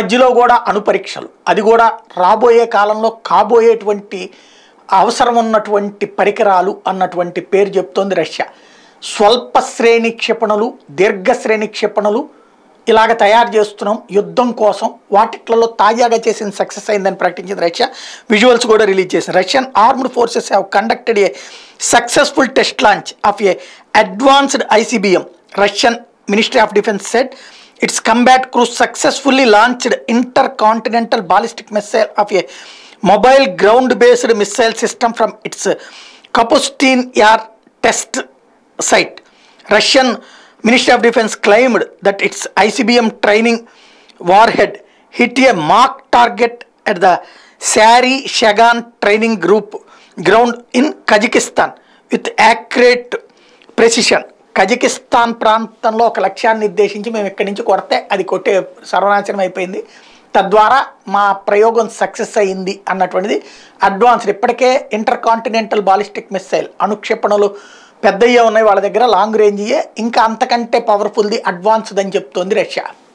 మధ్యలో కూడా అణుపరీక్షలు అది కూడా రాబోయే కాలంలో కాబోయేటువంటి అవసరం ఉన్నటువంటి పరికరాలు అన్నటువంటి పేరు చెప్తోంది రష్యా స్వల్ప శ్రేణి క్షిపణులు దీర్ఘ శ్రేణి క్షిపణులు ఇలాగ తయారు చేస్తున్నాం యుద్ధం కోసం వాటిట్లలో తాజాగా చేసిన సక్సెస్ అయిందని ప్రకటించింది రష్యా విజువల్స్ కూడా రిలీజ్ చేసింది Russian armed forces have conducted a successful test launch of a advanced ICBM Russian Ministry of Defence set its combat cruise successfully launched intercontinental ballistic missile of a mobile ground based missile system from its Kapustin Yar test site. Russian Ministry of Defense claimed that its ICBM training warhead hit a mark target at the Sari Shagan training group ground in Kazakhstan with accurate precision. Kazakhstan ప్రాంతంలో ఒక లక్ష్యాన్ని నిర్దేశించి మేము ఇక్కడి నుంచి కొడితే అది కొట్టే సర్వనాశనం అయిపోయింది తద్వారా మా ప్రయోగం సక్సెస్ అయింది అన్నటువంటిది అడ్వాన్స్డ్ ఇప్పటికే ఇంటర్ కాంటినెంటల్ బాలిస్టిక్ మిసైల్ అణుక్షిపణులు పెద్దయ్యే ఉన్నాయి వాళ్ళ దగ్గర లాంగ్ రేంజ్యే ఇంకా అంతకంటే పవర్ఫుల్ది అడ్వాన్స్డ్ అని చెప్తోంది రష్యా